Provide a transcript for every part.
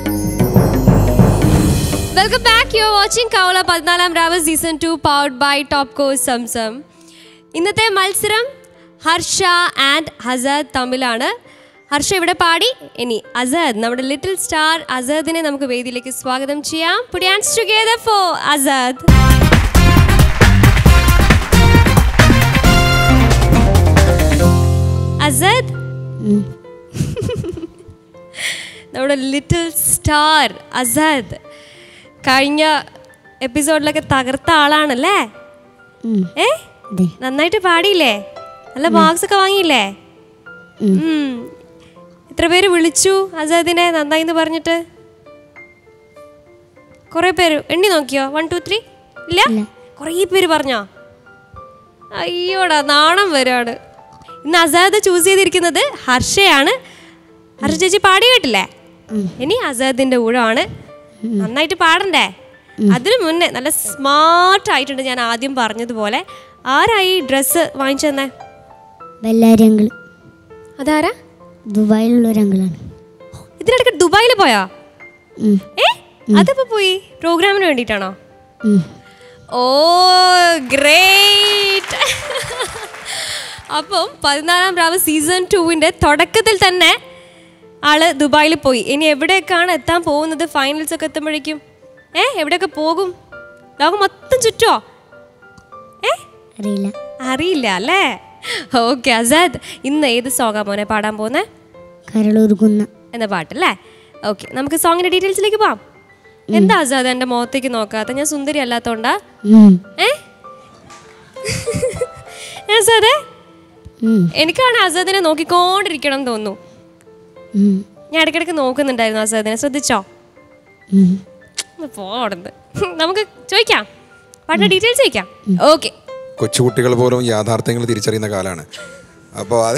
Welcome back you are watching Kaula Pathinalam രാവ് season two powered by Topkos Zamzam ഇന്നത്തെ മത്സരം Harsh and ഹസാദ് തമ്മിലാണ് ഹർഷ ഇവിടെ പാടി ഇനി അസാദ് നമ്മുടെ ലിറ്റിൽ സ്റ്റാർ അസാദിനെ നമുക്ക് വേദിയിലേക്ക് സ്വാഗതം ചെയ്യാം put hands together for Asad Asad നമ്മുടെ ലിറ്റിൽ സ്റ്റാർ അസാദ് കഴിഞ്ഞ എപ്പിസോഡിലൊക്കെ തകർത്ത ആളാണല്ലേ ഏ അതെ നന്നായിട്ട് പാടിയില്ലേ നല്ല മാർക്സ് ഒക്കെ വാങ്ങിയില്ലേ ഉം. എത്ര പേര് വിളിച്ചു അസാദിനെ നന്നായി എന്ന് പറഞ്ഞിട്ട് കുറെ പേര് എണ്ണി നോക്കിയോ വൺ ടു ത്രീ ഇല്ല കുറേ പേര് പറഞ്ഞോ അയ്യോടാ നാണം വരാണ് ഇന്ന് അസാദ് ചൂസ് ചെയ്തിരിക്കുന്നത് ഹർഷയാണ് ഹർഷ ചേച്ചി പാടി കേട്ടില്ലേ ഇനി അസാദിന്റെ ഊഴമാണ് നന്നായിട്ട് പാടണ്ടേ അതിനു മുന്നേ നല്ല സ്മാർട്ട് ആയിട്ടുണ്ട് ഞാൻ ആദ്യം പറഞ്ഞതുപോലെ ആരായി ഡ്രസ്സ് വാങ്ങിച്ചു തന്നെ ബെല്ലാരി അങ്കിൾ അതാരാ ദുബായിലുള്ള ഒരു അങ്കിളാണ് ഇതിനിടയ്ക്ക് ദുബായിൽ പോയോ ഉം. ഏ അതിപ്പോ പോയി പ്രോഗ്രാമിന് വേണ്ടിയിട്ടാണോ ഉം. ഓ ഗ്രേറ്റ് അപ്പം പതിനാലാം രാവ് സീസൺ ടുവിൻ്റെ തുടക്കത്തിൽ തന്നെ ആള് ദുബായിൽ പോയി ഇനി എവിടേക്കാണ് എത്താൻ പോകുന്നത് ഫൈനൽസ് ഒക്കെ എത്തുമ്പോഴേക്കും ഏ എവിടെയൊക്കെ പോകും ലോകം മൊത്തം ചുറ്റുമോ ഏ അറിയില്ല അറിയില്ല അല്ലേ ഓക്കെ അസാദ് ഇന്ന് ഏത് സോങ്ങാ മോനെ പാടാൻ പോകുന്നേ കരളൂർകുന്ന എന്ന പാട്ടല്ലേ ഓക്കെ നമുക്ക് സോങ്ങിന്റെ ഡീറ്റെയിൽസിലേക്ക് പോവാം എന്താ ആസാദ് എൻ്റെ മുഖത്തേക്ക് നോക്കാത്ത ഞാൻ സുന്ദരി അല്ലാത്തോണ്ടാ ഉം. ഏ ആസാദേ ഉം. എനിക്കാണ് ആസാദിനെ നോക്കിക്കൊണ്ടിരിക്കണം എന്ന് തോന്നുന്നു ഉം. ഞാൻ ഇടയ്ക്കിടയ്ക്ക് നോക്കുന്നുണ്ടായിരുന്നു ആസാദിനെ ശ്രദ്ധിച്ചോ ഉം. ഒന്ന് പോടുന്നത് നമുക്ക് ചോദിക്കാം പാട്ടിന്റെ ഡീറ്റെയിൽസ് ചോദിക്കാം ഓക്കെ കൊച്ചുകുട്ടികൾ പോലും യാഥാർത്ഥ്യങ്ങൾ തിരിച്ചറിയുന്ന കാലമാണ് അപ്പോൾ അത്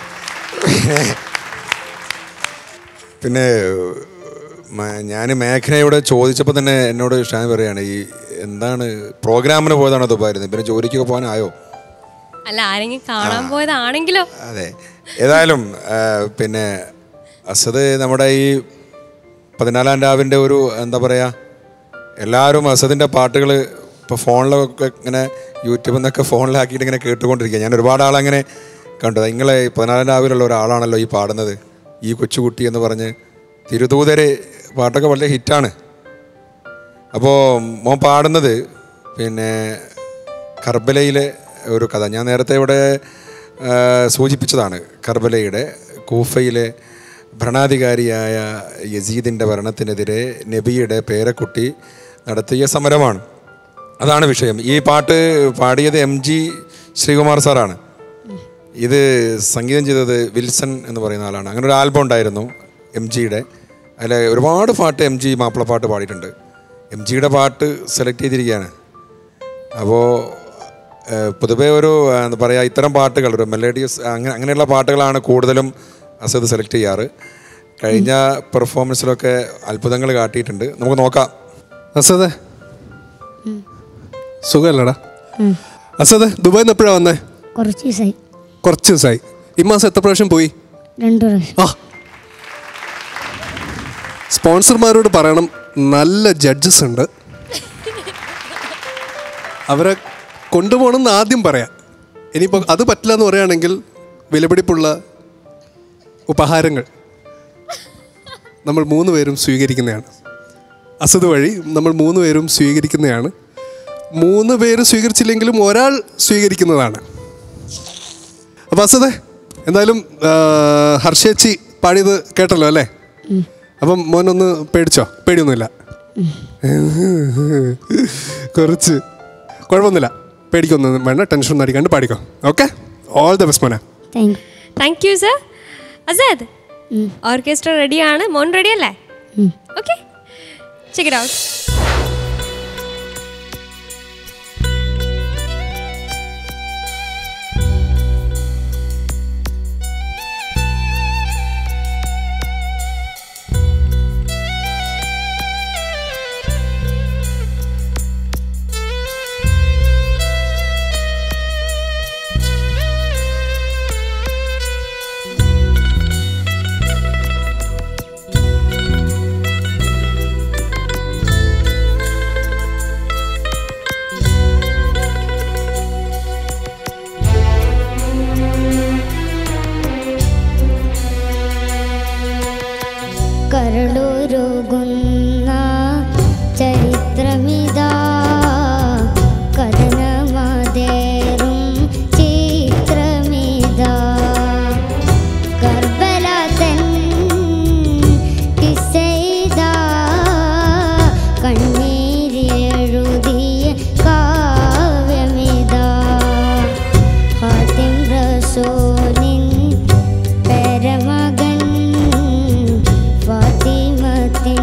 പിന്നെ ഞാൻ മേഘനയോട് ചോദിച്ചപ്പോൾ തന്നെ എന്നോട് ഷാൻ പറയാണ് ഈ എന്താണ് പ്രോഗ്രാമിന് പോയതാണോ ദുബായിരുന്നു പിന്നെ ജോലിക്കൊക്കെ പോകാനായോ അല്ല ആരെങ്കിലും കാണാൻ പോയതാണെങ്കിലോ അതെ ഏതായാലും ആ, പിന്നെ അസദ് നമ്മുടെ ഈ പതിനാലാം രാവിൻ്റെ ഒരു എന്താ പറയുക എല്ലാവരും അസദിൻ്റെ പാട്ടുകൾ ഇപ്പോൾ ഫോണിലൊക്കെ ഇങ്ങനെ യൂട്യൂബിൽ നിന്നൊക്കെ ഫോണിലാക്കിയിട്ട് ഇങ്ങനെ കേട്ടുകൊണ്ടിരിക്കുക ഞാൻ ഒരുപാട് ആളങ്ങനെ കണ്ടു നിങ്ങളെ ഈ പതിനാലാം രാവിലുള്ള ഒരാളാണല്ലോ ഈ പാടുന്നത് ഈ കൊച്ചുകുട്ടി എന്ന് പറഞ്ഞ് തിരുതൂതര് പാട്ടൊക്കെ വളരെ ഹിറ്റാണ് അപ്പോൾ മോൻ പാടുന്നത് പിന്നെ കർബലയിലെ ഒരു കഥ ഞാൻ നേരത്തെ ഇവിടെ ആ, സൂചിപ്പിച്ചതാണ് കർബലയുടെ കൂഫയിലെ ഭരണാധികാരിയായ യസീദിൻ്റെ ഭരണത്തിനെതിരെ നബിയുടെ പേരക്കുട്ടി നടത്തിയ സമരമാണ് അതാണ് വിഷയം ഈ പാട്ട് പാടിയത് എം ജി ശ്രീകുമാർ സാറാണ് ഇത് സംഗീതം ചെയ്തത് വിൽസൺ എന്ന് പറയുന്ന ആളാണ് അങ്ങനെ ഒരു ആൽബം ഉണ്ടായിരുന്നു എം ജിയുടെ അതിൽ ഒരുപാട് പാട്ട് എം ജി മാപ്പിളപ്പാട്ട് പാടിയിട്ടുണ്ട് എം ജിയുടെ പാട്ട് സെലക്ട് ചെയ്തിരിക്കുകയാണ് അപ്പോൾ പൊതുവേ ഒരു ആ, എന്താ പറയുക ഇത്തരം പാട്ടുകൾ ഒരു മെലഡിയസ് അങ്ങനെ അങ്ങനെയുള്ള പാട്ടുകളാണ് കൂടുതലും അസദ് സെലക്ട് ചെയ്യാറ് കഴിഞ്ഞ പെർഫോമൻസിലൊക്കെ അത്ഭുതങ്ങൾ കാട്ടിയിട്ടുണ്ട് നമുക്ക് നോക്കാം അസദേ സുഖമല്ലടാ അസദേ ദുബായിൽ നിന്ന് എപ്പോഴാണ് വന്നേ കുറച്ച് ദിവസമായി കുറച്ച് ദിവസമായി ഈ മാസം എത്ര പ്രാവശ്യം പോയി രണ്ടു പ്രാവശ്യം ആ സ്പോൺസർമാരോട് പറയണം നല്ല ജഡ്ജസ് ഉണ്ട് അവരെ കൊണ്ടുപോകണം എന്ന് ആദ്യം പറയാം ഇനിയിപ്പോൾ അത് പറ്റില്ല എന്ന് പറയുകയാണെങ്കിൽ വിലപിടിപ്പുള്ള ഉപഹാരങ്ങൾ നമ്മൾ മൂന്ന് പേരും സ്വീകരിക്കുന്നതാണ് അസത് വഴി നമ്മൾ മൂന്ന് പേരും സ്വീകരിക്കുന്നതാണ് മൂന്ന് പേര് സ്വീകരിച്ചില്ലെങ്കിലും ഒരാൾ സ്വീകരിക്കുന്നതാണ് അപ്പോൾ അസതെ എന്തായാലും ആ, ഹർഷേച്ചി പാടിയത് കേട്ടല്ലോ അല്ലേ അപ്പം മോനൊന്ന് പേടിച്ചോ പേടിയൊന്നുമില്ല കുറച്ച് കുഴപ്പമൊന്നുമില്ല പേടിക്കൊന്നും വേണ്ട ടെൻഷൻ ഒന്നും അടിക്കാണ്ട് പാടിക്കോ ഓക്കെ ഓൾ ദ ബെസ്റ്റ് മോനെ thank you thank you sir Asad orchestra റെഡിയാണ് മോൻ റെഡി അല്ലേ ഓക്കെ ചെക്ക് ഇറ്റ് ഔട്ട് ും കരളൊരുകുന്ന ചരിത്രമിതാ കഥനമതേറും ചിത്രമിതാ കർബല തൻ കിസ്സയിതാ കണ്ണീരെഴുതിയ കാവ്യമിതാ ഹാത്തിം റസൂലിൻ പരമകൻ ഫാത്തിമത്തിൻ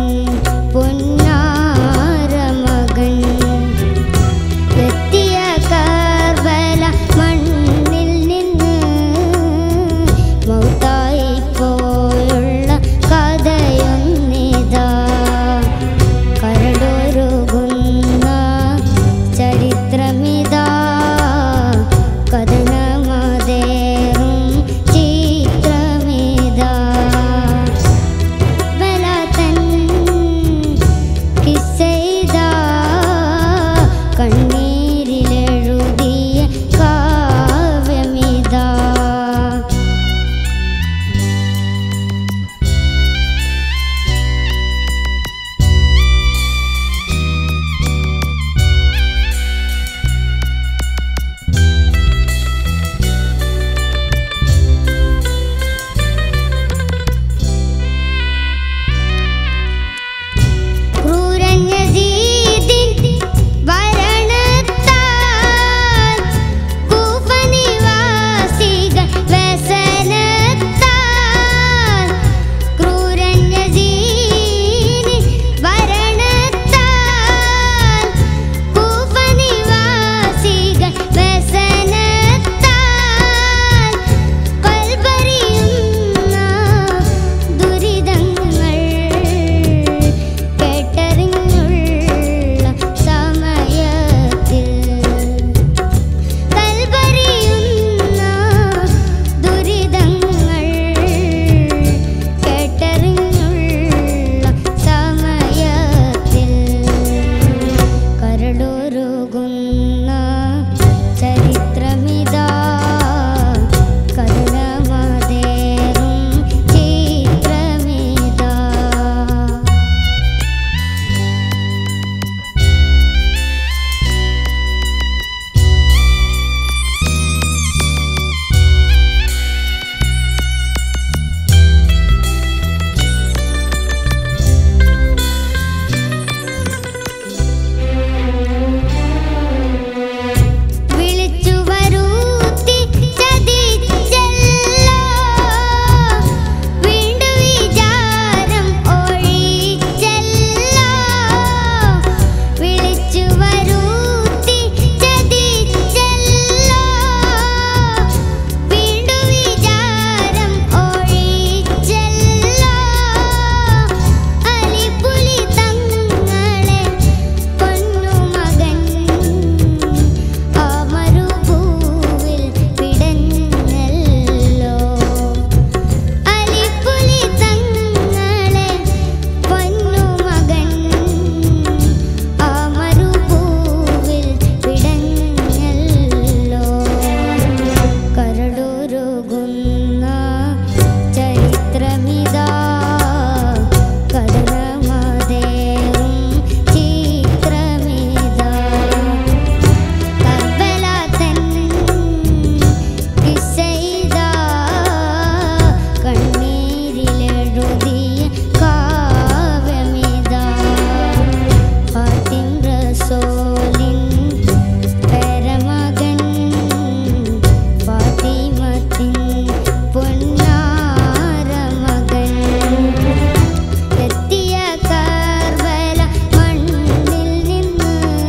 പൊന്നാരമകൻ എത്തിയ കർബല മണ്ണിൽ നിന്ന് മൗത്തായി പോയുള്ള കഥയൊന്നിതാ കരടൊരുകുന്ന ചരിത്രമിതാ കഥനമതേറും ചിത്രമിതാ ബലതൻ കിസ്സയിതാ കണ്ണീരിലെഴുതിയ കാവ്യമിതാ ക്രൂരഞ്ഞജീതിൻ വരണത്താൽ കൂഫനിവാസികൾ വ്യസനത്താൽ ക്രൂരഞ്ഞജീതിൻ വരണത്താൽ കൂഫനിവാസികൾ വ്യസനത്താൽ കൽബറിയുന്ന ദുരിതങ്ങൾ കേട്ടറിഞ്ഞുള്ള സമയത്തിൽ കൽബറിയുന്ന ദുരിതങ്ങൾ കേട്ടറിഞ്ഞുള്ള സമയത്തിൽ കരടൊരുകുന്ന ചരിത്രമിതാ കരുണമതേറും ചിത്രമിതാ വിളിച്ചു വരൂത്തി ചതിച്ചല്ലോ വീണ്ടു വിചാരം ഒഴിച്ചല്ലോ വിളിച്ചു വരൂത്തി ചതിച്ചല്ലോ വീണ്ടു വിചാരം ഒഴിച്ചല്ലോ അലിപുലി തങ്ങളെ പൊന്നുമകൻ ആ മരുഭൂവിൽ പിടഞ്ഞല്ലോ അലിപ്പുലി തങ്ങളെ പൊന്നുമകൻ ആ മരുഭൂവിൽ പിടഞ്ഞല്ലോ കരടൊരുകുന്ന ചരിത്രമിതാ കരുണമതേറും ചിത്രമിതാ കർബല തൻ കിസ്സയിതാ കണ്ണീരിലെഴുതിയ കാവ്യമിതാ ഫാത്തിം റസൂലിൻ പരമകൻ ഫാത്തിമത്തിൻ പൊന്നാരമകൻ എത്തിയ കർബല മണ്ണിൽ നിന്ന്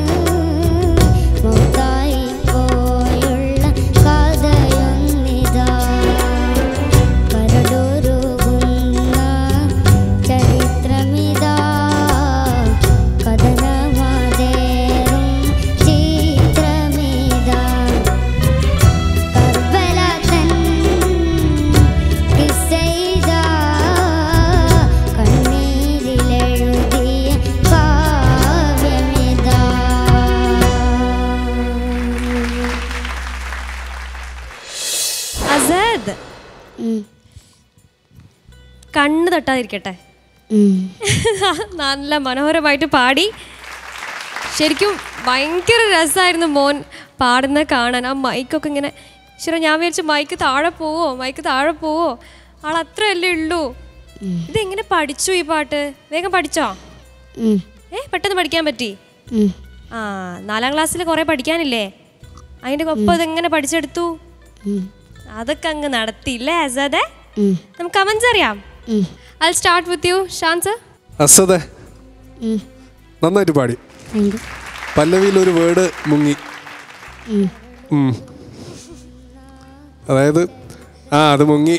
മൗത്തായി പോയുള്ള കഥയൊന്നിതാ കരടൊരുകുന്ന ചരിത്രമിതാ കഥനമതേറും ചിത്രമിതാ കർബല തൻ കിസ്സയിതാ കണ്ണീരിലെഴുതിയ കാവ്യമിതാ അസാദ് ഉം. കണ്ണ് തട്ടാതിരിക്കട്ടെ ഉം. നല്ല മനോഹരമായിട്ട് പാടി ശരിക്കും ഭയങ്കര രസമായിരുന്നു മോൻ പാടുന്ന കാണാൻ ആ മൈക്കൊക്കെ ഇങ്ങനെ ശരി ഞാൻ വിചാരിച്ചു മൈക്ക് താഴെ പോവോ മൈക്ക് താഴെ പോവോ ആൾ അത്രയല്ലേ ഉള്ളൂ ഇതെങ്ങനെ പഠിച്ചു ഈ പാട്ട് വേഗം പഠിച്ചോ ഉം. ഏ പെട്ടെന്ന് പഠിക്കാൻ പറ്റി ഉം. ആ നാലാം ക്ലാസ്സിൽ കുറേ പഠിക്കാനില്ലേ അതിൻ്റെ ഒപ്പം ഇതെങ്ങനെ പഠിച്ചെടുത്തു ഉം. അതൊക്കെ അങ്ങ് നടത്തിയില്ലേ അസാദെ ഉം. നമുക്ക് കമൻസ് അറിയാം ഉം. ഐ സ്റ്റാർട്ട് വിത്ത് യു ഷാൻസ് അസതെ ഉം. നന്നായിട്ട് പാടി താങ്ക് യു. പല്ലവിയിൽ ഒരു വേർഡ് മുങ്ങി ഉം. ഉം. അതായത് ആ അത് മുങ്ങി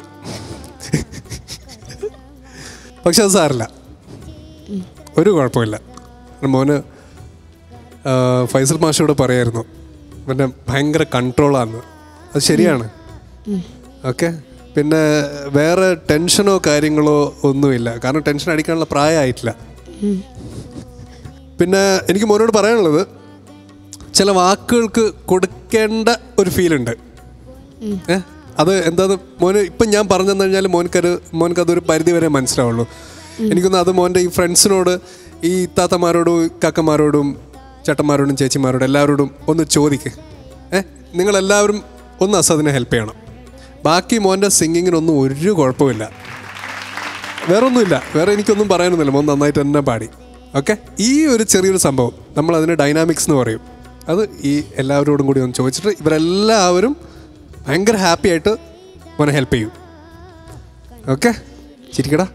പക്ഷെ അത് സാറില്ല ഒരു കുഴപ്പമില്ല മോന് ആ, ഫൈസൽ മാഷോട് പറയായിരുന്നു പിന്നെ ഭയങ്കര കൺട്രോളാണ് അത് ശരിയാണ് ഓക്കെ പിന്നെ വേറെ ടെൻഷനോ കാര്യങ്ങളോ ഒന്നുമില്ല കാരണം ടെൻഷൻ അടിക്കാനുള്ള പ്രായമായിട്ടില്ല പിന്നെ എനിക്ക് മോനോട് പറയാനുള്ളത് ചില വാക്കുകൾക്ക് കൊടുക്കേണ്ട ഒരു ഫീലുണ്ട് ഏ അത് എന്താന്ന് മോന് ഇപ്പം ഞാൻ പറഞ്ഞു തന്നു കഴിഞ്ഞാൽ മോൻക്കത് മോൻക്ക് അതൊരു പരിധി വരെ മനസ്സിലാവുള്ളൂ എനിക്കൊന്ന് അത് മോൻ്റെ ഈ ഫ്രണ്ട്സിനോട് ഈ താത്തമാരോടും കാക്കമാരോടും ചേട്ടന്മാരോടും ചേച്ചിമാരോടും എല്ലാവരോടും ഒന്ന് ചോദിക്ക് ഏ നിങ്ങളെല്ലാവരും ഒന്ന് അസദിനെ ഹെൽപ്പ് ചെയ്യണം ബാക്കി മോൻ്റെ സിംഗിങ്ങിനൊന്നും ഒരു കുഴപ്പമില്ല വേറെ ഒന്നുമില്ല വേറെ എനിക്കൊന്നും പറയാനൊന്നുമില്ല മോൻ നന്നായിട്ട് തന്നെ പാടി ഓക്കെ ഈ ഒരു ചെറിയൊരു സംഭവം നമ്മൾ അതിന് ഡൈനാമിക്സ് എന്ന് പറയും അത് ഈ എല്ലാവരോടും കൂടി ഒന്ന് ചോദിച്ചിട്ട് ഇവരെല്ലാവരും ഭയങ്കര ഹാപ്പി ആയിട്ട് മോനെ ഹെൽപ്പ് ചെയ്യും ഓക്കെ ചിരിക്കടാ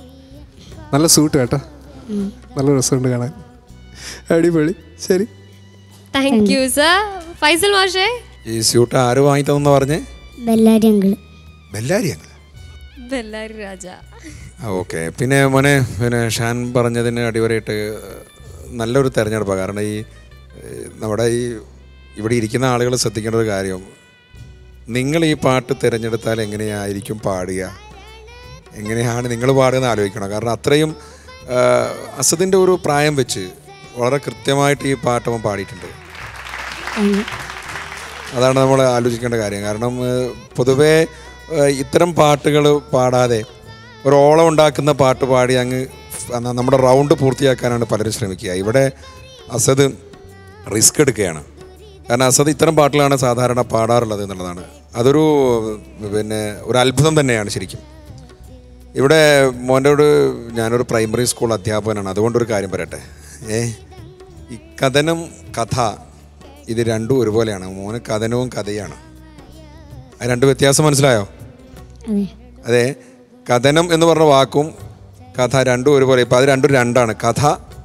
നല്ല സൂട്ട് കേട്ടോ നല്ല രസമുണ്ട് കാണാൻ അടിപൊളി ശരി താങ്ക് യു സർ ഫൈസൽ മാഷേ ഈ സ്യൂട്ട് ആര് വാങ്ങി തന്നെന്ന് പറഞ്ഞേ ബെല്ലാരി അങ്കിള് ബെല്ലാരി അങ്ങനെ ബെല്ലാരി രാജ ആ ഓക്കെ പിന്നെ മോനെ പിന്നെ ഷാൻ പറഞ്ഞതിന് അടിവരായിട്ട് നല്ലൊരു തെരഞ്ഞെടുപ്പാണ് കാരണം ഈ ഏഹ്, നമ്മുടെ ഈ ഇവിടെ ഇരിക്കുന്ന ആളുകൾ ശ്രദ്ധിക്കേണ്ട ഒരു കാര്യം നിങ്ങൾ ഈ പാട്ട് തിരഞ്ഞെടുത്താൽ എങ്ങനെയായിരിക്കും പാടുക എങ്ങനെയാണ് നിങ്ങൾ പാടുക ആലോചിക്കണം കാരണം അത്രയും ആ, അസദിൻ്റെ ഒരു പ്രായം വെച്ച് വളരെ കൃത്യമായിട്ട് ഈ പാട്ട് അവൻ പാടിയിട്ടുണ്ട് താങ്ക് യു. അതാണ് നമ്മൾ ആലോചിക്കേണ്ട കാര്യം കാരണം ഏഹ്, പൊതുവേ ഏഹ്, ഇത്തരം പാട്ടുകൾ പാടാതെ ഒരു ഓളം ഉണ്ടാക്കുന്ന പാട്ട് പാടി അങ്ങ് ഫ്- ന- നമ്മുടെ റൗണ്ട് പൂർത്തിയാക്കാനാണ് പലരും ശ്രമിക്കുക ഇവിടെ അസദ് റിസ്ക് എടുക്കുകയാണ് കാരണം അസദ് ഇത്തരം പാട്ടുകളാണ് സാധാരണ പാടാറുള്ളത് എന്നുള്ളതാണ് അതൊരു പിന്നെ ഒരു അത്ഭുതം തന്നെയാണ് ശരിക്കും ഇവിടെ മോൻ്റെയോട് ഞാനൊരു പ്രൈമറി സ്കൂൾ അധ്യാപകനാണ് അതുകൊണ്ടൊരു കാര്യം പറയട്ടെ ഏ ഈ കഥനം കഥ ഇത് രണ്ടും ഒരുപോലെയാണ് മോന് കഥനവും കഥയാണ് അത് രണ്ട് വ്യത്യാസം മനസ്സിലായോ അതെ അതെ കഥനം എന്ന് പറഞ്ഞ വാക്കും കഥ രണ്ടും ഒരുപോലെ ഇപ്പം അത് രണ്ടും രണ്ടാണ് കഥ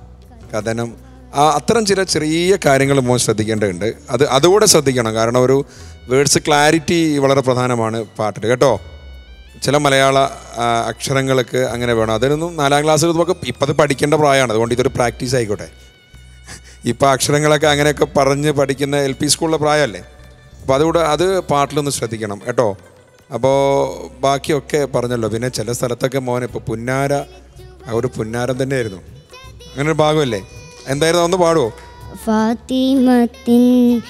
കഥനം ആ അത്തരം ചില ചെറിയ കാര്യങ്ങൾ മോൻ ശ്രദ്ധിക്കേണ്ടതുണ്ട് അത് അതുകൂടെ ശ്രദ്ധിക്കണം കാരണം ഒരു വേർഡ്സ് ക്ലാരിറ്റി വളരെ പ്രധാനമാണ് പാട്ടിൽ കേട്ടോ ചില മലയാള ആ, അക്ഷരങ്ങൾക്ക് അങ്ങനെ വേണം അതിനൊന്നും നാലാം ക്ലാസ്സിൽ നമുക്ക് ഇപ്പം അത് പഠിക്കേണ്ട പ്രായമാണ് അതുകൊണ്ട് ഇതൊരു പ്രാക്ടീസ് ആയിക്കോട്ടെ ഇപ്പം അക്ഷരങ്ങളൊക്കെ അങ്ങനെയൊക്കെ പറഞ്ഞ് പഠിക്കുന്ന എൽ പി സ്കൂളിലെ പ്രായമല്ലേ അപ്പോൾ അതുകൂടെ അത് പാട്ടിലൊന്ന് ശ്രദ്ധിക്കണം കേട്ടോ അപ്പോൾ ബാക്കിയൊക്കെ പറഞ്ഞല്ലോ പിന്നെ ചില സ്ഥലത്തൊക്കെ മോനെ ഇപ്പോൾ പുന്നാര ആ ഒരു പുന്നാരം തന്നെയായിരുന്നു അങ്ങനെ ഒരു ഭാഗമല്ലേ എന്തായിരുന്നു ഒന്ന് പാടുമോ ഫാത്തിമത്തിൻ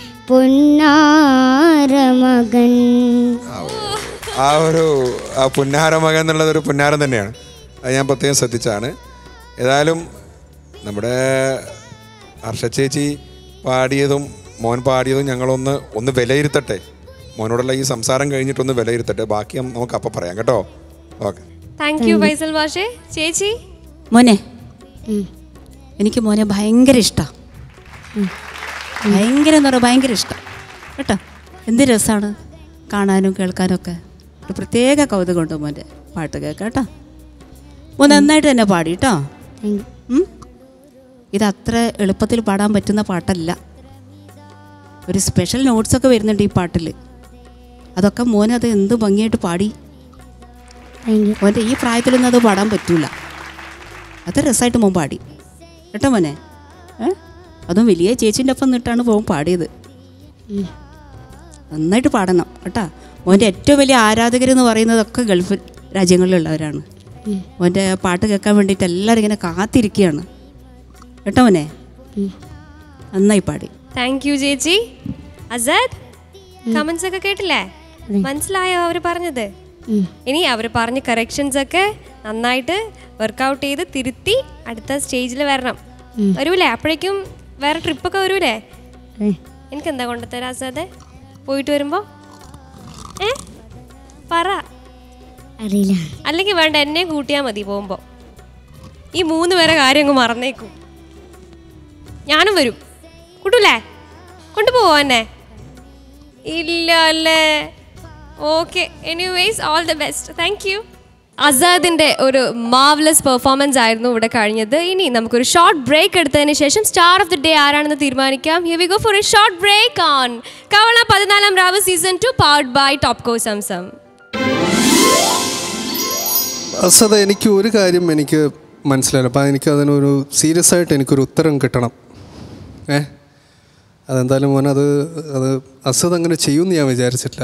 പൊന്നാരമകൻ ആ ഒരു ആ പുന്നാര മകൻ എന്നുള്ളത് ഒരു പുന്നാരം തന്നെയാണ് അത് ഞാൻ പ്രത്യേകം ശ്രദ്ധിച്ചാണ് ഏതായാലും നമ്മുടെ ഹർഷ ചേച്ചി പാടിയതും മോൻ പാടിയതും ഞങ്ങളൊന്ന് ഒന്ന് വിലയിരുത്തട്ടെ മോനോടുള്ള ഈ സംസാരം കഴിഞ്ഞിട്ടൊന്ന് വിലയിരുത്തട്ടെ ബാക്കി നമുക്ക് അപ്പം പറയാം കേട്ടോ ഓക്കെ താങ്ക് യു ഫൈസൽ മാഷേ ചേച്ചി മോനെ ഉം. എനിക്ക് മോനെ ഭയങ്കര ഇഷ്ടമാണ് ഭയങ്കര എന്ന് പറഞ്ഞാൽ ഭയങ്കര ഇഷ്ടം കേട്ടോ എന്ത് രസമാണ് കാണാനും കേൾക്കാനും ഒക്കെ ഒരു പ്രത്യേക കൗതുകമുണ്ട് മോൻ്റെ പാട്ട് കേൾക്കാം കേട്ടോ മോൻ നന്നായിട്ട് തന്നെ പാടി കേട്ടോ താങ്ക് യു. ഉം? ഇത് അത്ര എളുപ്പത്തിൽ പാടാൻ പറ്റുന്ന പാട്ടല്ല ഒരു സ്പെഷ്യൽ നോട്ട്സൊക്കെ വരുന്നുണ്ട് ഈ പാട്ടിൽ അതൊക്കെ മോനത് എന്ത് ഭംഗിയായിട്ട് പാടി താങ്ക് യു മോൻ്റെ ഈ പ്രായത്തിലൊന്നും അത് പാടാൻ പറ്റൂല അത് രസമായിട്ട് മോൻ പാടി കേട്ടോ മോനെ ഏ അതും വലിയ ചേച്ചീൻ്റെ ഒപ്പം നിന്നിട്ടാണ് മോൻ പാടിയത് നന്നായിട്ട് പാടണം കേട്ടാ മോൻ്റെ ഏറ്റവും വലിയ ആരാധകരെന്ന് പറയുന്നതൊക്കെ ഗൾഫ് രാജ്യങ്ങളിലുള്ളവരാണ് മോൻ്റെ പാട്ട് കേൾക്കാൻ വേണ്ടിയിട്ട് എല്ലാവരും ഇങ്ങനെ കാത്തിരിക്കുകയാണ് കേട്ടോ മോനെ നന്നായി പാടി താങ്ക് യു ചേച്ചി അസാദ് കമന്റ്സ് ഒക്കെ കേട്ടില്ലേ മനസ്സിലായോ അവർ പറഞ്ഞത് ഇനി അവർ പറഞ്ഞ കറക്ഷൻസ് ഒക്കെ നന്നായിട്ട് വർക്കൗട്ട് ചെയ്ത് തിരുത്തി അടുത്ത സ്റ്റേജിൽ വരണം വരൂലേ അപ്പോഴേക്കും വേറെ ട്രിപ്പൊക്കെ വരൂലേ ഏ, എനിക്ക് എന്താ കൊണ്ടുത്തരാ സാതെ പോയിട്ട് വരുമ്പോൾ ഏ പറ അറിയില്ല അല്ലെങ്കിൽ വേണ്ട എന്നെ കൂട്ടിയാൽ മതി പോകുമ്പോൾ ഈ മൂന്ന് പേരെ കാര്യം അങ്ങ് മറന്നേക്കും ഞാനും വരും കൂട്ടൂലേ കൊണ്ടുപോവോ എന്നെ ഇല്ല അല്ലേ okay anyways all the best thank you അസാദിൻ്റെ ഒരു മാവലസ് പെർഫോമൻസ് ആയിരുന്നു ഇവിടെ കഴിഞ്ഞത് ഇനി നമുക്കൊരു ഷോർട്ട് ബ്രേക്ക് എടുത്തതിന് ശേഷം സ്റ്റാർ ഓഫ് ദി ഡേ ആരാണെന്ന് തീരുമാനിക്കാം here we go for a short break on Kavala Pathinalam രാവ് season two powered by Topco Zamzam അസത എനിക്ക് ഒരു കാര്യം എനിക്ക് മനസ്സിലായില്ല അപ്പം എനിക്ക് അതിനൊരു സീരിയസ് ആയിട്ട് എനിക്കൊരു ഉത്തരം കിട്ടണം ഏ അതെന്തായാലും മോൻ അത് അത് അസത് അങ്ങനെ ചെയ്യുമെന്ന് ഞാൻ വിചാരിച്ചിട്ടില്ല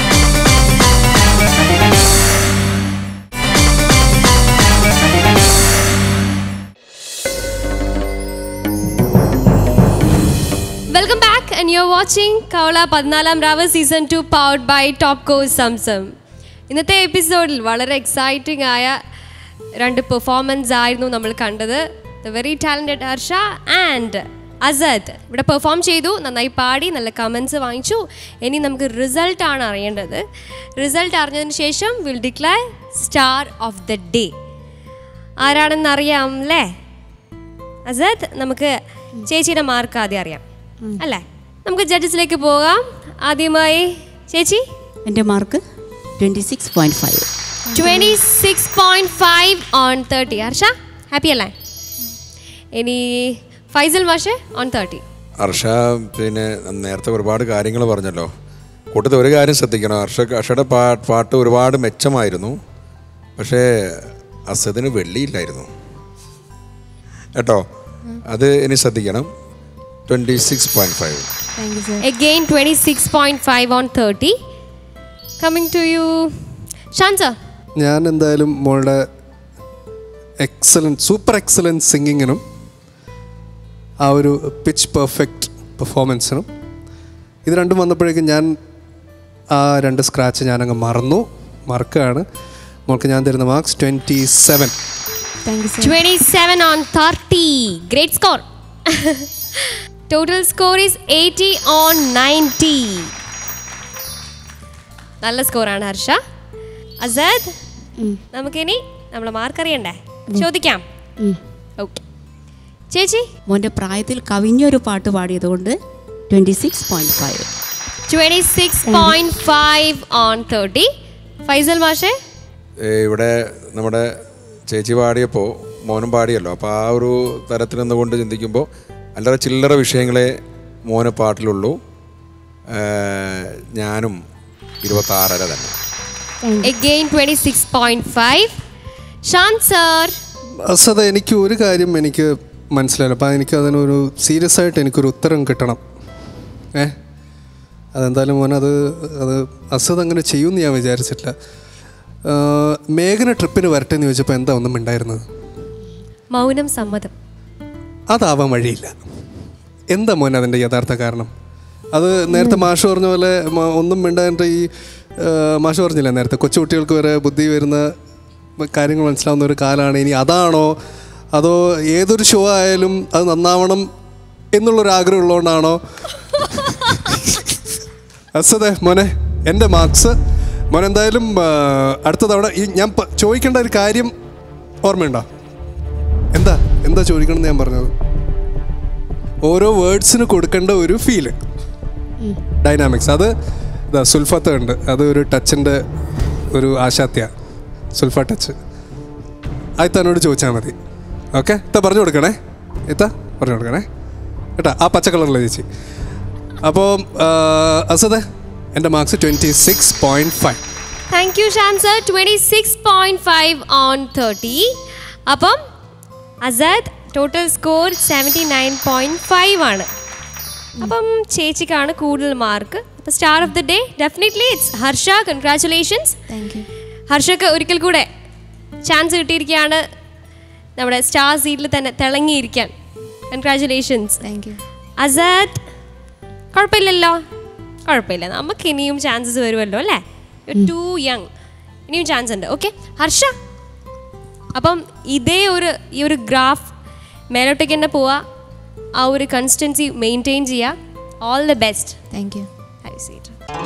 welcome back and you are watching കവള പതിനാലാം രാവ് season two powered by Topco Zamzam ഇന്നത്തെ എപ്പിസോഡിൽ വളരെ എക്സൈറ്റിംഗ് ആയ രണ്ട് പെർഫോമൻസ് ആയിരുന്നു നമ്മൾ കണ്ടത് the very talented Harsha and Asad ഇവിടെ പെർഫോം ചെയ്തു നന്നായി പാടി നല്ല കമൻസ് വാങ്ങിച്ചു ഇനി നമുക്ക് റിസൾട്ട് ആണ് അറിയേണ്ടത് റിസൾട്ട് അറിഞ്ഞതിന് ശേഷം will declare star of the day ആരാണെന്ന് അറിയാം അല്ലേ അസദ് നമുക്ക് ചേച്ചിയുടെ മാർക്ക് ആദ്യം അറിയാം അല്ലേ നമുക്ക് ജഡ്ജസിലേക്ക് പോകാം ആദ്യമായി ചേച്ചി എൻ്റെ mark twenty six point five twenty six point five on thirty Harsha happy അല്ലേ ഇനി ഫൈസൽ മാഷ് ഓൺ തേർട്ടി ഹർഷ പിന്നെ നേരത്തെ ഒരുപാട് കാര്യങ്ങൾ പറഞ്ഞല്ലോ കൂട്ടത്തിൽ ഒരു കാര്യം ശ്രദ്ധിക്കണം ഹർഷ ഹർഷയുടെ പാ പാട്ട് ഒരുപാട് മെച്ചമായിരുന്നു പക്ഷേ അസദിന് വെള്ളിയില്ലായിരുന്നു കേട്ടോ അത് ഇനി ശ്രദ്ധിക്കണം twenty six point five again twenty six point five on thirty coming to you ഷാൻസ ഞാൻ എന്തായാലും മോളുടെ എക്സലൻറ്റ് സൂപ്പർ എക്സലൻറ്റ് സിംഗിങ്ങിനും ആ ഒരു പിച്ച് പെർഫെക്റ്റ് പെർഫോമൻസിനും ഇത് രണ്ടും വന്നപ്പോഴേക്കും ഞാൻ ആ രണ്ട് സ്ക്രാച്ച് ഞാനങ്ങ് മറന്നു മറക്കുകയാണ് മോൾക്ക് ഞാൻ തരുന്ന marks twenty seven thank you sir twenty seven on thirty great score total score is eighty on ninety നല്ല സ്കോറാണ് ഹർഷ അസദ് നമുക്കിനി നമ്മളെ മാർക്ക് അറിയണ്ടേ ചോദിക്കാം ഓക്കെ ചേച്ചി മോൻ്റെ പ്രായത്തിൽ കവിഞ്ഞൊരു പാട്ട് പാടിയതുകൊണ്ട് twenty six point five twenty six point five on thirty Faisal മാഷേ ഏ, ഇവിടെ നമ്മുടെ ചേച്ചി പാടിയപ്പോൾ മോനും പാടിയല്ലോ അപ്പോൾ ആ ഒരു തരത്തിൽ നിന്നുകൊണ്ട് ചിന്തിക്കുമ്പോൾ അല്ലറ ചില്ലറ വിഷയങ്ങളെ മോന് പാട്ടിലുള്ളൂ ഏ, ഞാനും ഇരുപത്താറര തന്നെ again twenty six point five Shan sir അസത എനിക്ക് ഒരു കാര്യം എനിക്ക് മനസ്സിലായില്ല അപ്പം എനിക്ക് അതിനൊരു സീരിയസ് ആയിട്ട് എനിക്കൊരു ഉത്തരം കിട്ടണം ഏ അതെന്തായാലും മോൻ അത് അത് അസത് അങ്ങനെ ചെയ്യുമെന്ന് ഞാൻ വിചാരിച്ചിട്ടില്ല ആ, മേഘന ട്രിപ്പിന് വരട്ടെ എന്ന് ചോദിച്ചപ്പോൾ എന്താ ഒന്നും ഉണ്ടായിരുന്നത് മൗനം സമ്മതം അതാവാൻ വഴിയില്ല എന്താ മോൻ അതിൻ്റെ യഥാർത്ഥ കാരണം അത് നേരത്തെ മാഷ് പറഞ്ഞ പോലെ മ- ഒന്നും മിണ്ടാൻ്റെ ഈ ആ, മാഷ് പറഞ്ഞില്ല നേരത്തെ കൊച്ചുകുട്ടികൾക്ക് വരെ ബുദ്ധി വരുന്ന കാര്യങ്ങൾ മനസ്സിലാവുന്ന ഒരു കാലമാണ് ഇനി അതാണോ അതോ ഏതൊരു ഷോ ആയാലും അത് നന്നാവണം എന്നുള്ളൊരു ആഗ്രഹം ഉള്ളതുകൊണ്ടാണോ അസതെ മോനെ എൻ്റെ മാർക്സ് മോൻ എന്തായാലും ആ, അടുത്ത തവണ ഈ ഞാൻ പ- ചോദിക്കേണ്ട ഒരു കാര്യം ഓർമ്മയുണ്ടോ എന്താ എന്താ ചോദിക്കണമെന്ന് ഞാൻ പറഞ്ഞത് ഓരോ വേർഡ്സിന് കൊടുക്കേണ്ട ഒരു ഫീല് ഡൈനാമിക്സ് അത് ഇതാ സുൽഫത്ത് ഉണ്ട് അത് ഒരു ടച്ചിൻ്റെ ഒരു ആശാത്യ സുൽഫ ടച്ച് അത് തന്നോട് ചോദിച്ചാൽ മതി ഓക്കെ ഇത്ത പറഞ്ഞു കൊടുക്കണേ ഇത്ത പറഞ്ഞു കൊടുക്കണേ കേട്ടാ ആ പച്ച കളറിലെ ചേച്ചി അപ്പോൾ അസതെ എൻ്റെ marks twenty six point five thank you Shan sir twenty six point five on thirty അപ്പം Asad total score seventy nine point five ആണ് അപ്പം ചേച്ചിക്കാണ് കൂടുതൽ മാർക്ക് അപ്പം star of the day definitely it's Harsha congratulations thank you ഹർഷക്ക് ഒരിക്കൽ കൂടെ ചാൻസ് കിട്ടിയിരിക്കുകയാണ് നമ്മുടെ സ്റ്റാർ സീറ്റിൽ തന്നെ തിളങ്ങിയിരിക്കാൻ കൺഗ്രാറ്റുലേഷൻസ് താങ്ക് യു അസാദ് കുഴപ്പമില്ലല്ലോ കുഴപ്പമില്ല നമുക്ക് ഇനിയും ചാൻസസ് വരുമല്ലോ അല്ലേ ടു യങ് ഇനിയും ചാൻസ് ഉണ്ട് ഓക്കെ ഹർഷ അപ്പം ഇതേ ഒരു ഈ ഒരു ഗ്രാഫ് മേലോട്ടേക്ക് തന്നെ പോവുക ആ ഒരു കൺസിസ്റ്റൻസി മെയിൻറ്റെയിൻ ചെയ്യുക all the best thank you have seat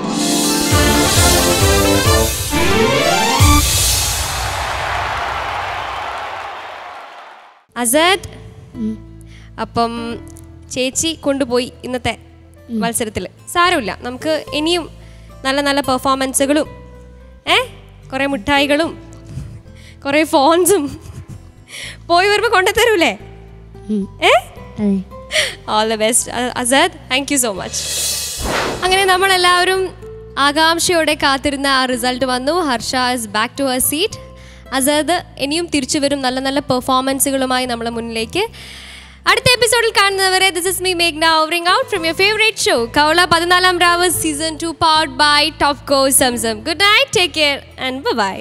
Asad അപ്പം ചേച്ചി കൊണ്ടുപോയി ഇന്നത്തെ മത്സരത്തിൽ സാരമില്ല നമുക്ക് ഇനിയും നല്ല നല്ല പെർഫോമൻസുകളും ഏ കുറേ മിഠായികളും കുറേ ഫോൺസും പോയി വരുമ്പോൾ കൊണ്ടുതരൂലേ ഏ അതെ all the best Asad thank you so much അങ്ങനെ നമ്മളെല്ലാവരും ആകാംക്ഷയോടെ കാത്തിരുന്ന ആ റിസൾട്ട് വന്നു Harsha is back to her seat Asad ഇനിയും തിരിച്ചു വരും നല്ല നല്ല പെർഫോമൻസുകളുമായി നമ്മളെ മുന്നിലേക്ക് അടുത്ത എപ്പിസോഡിൽ കാണുന്നവരെ this is me make now hovering out from your favourite show കൗള പതിനാലാം രാവ് season two powered by Topco Zamzam good night take care and bye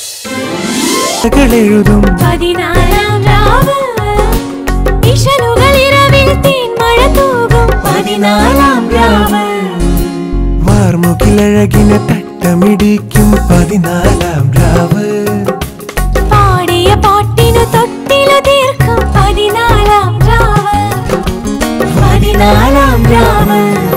എഴുതും പതിനാലാം രാവ് ഇശലുകളിരവിൽ തേൻമഴ തൂകും പതിനാലാം രാവ് വാർമുകിലഴകിനെ തട്ടമിടിക്കും പതിനാലാം രാവ് പാടിയ പാട്ടിനു തൊട്ടിലു തീർക്കും പതിനാലാം രാവ് പതിനാലാം രാവ്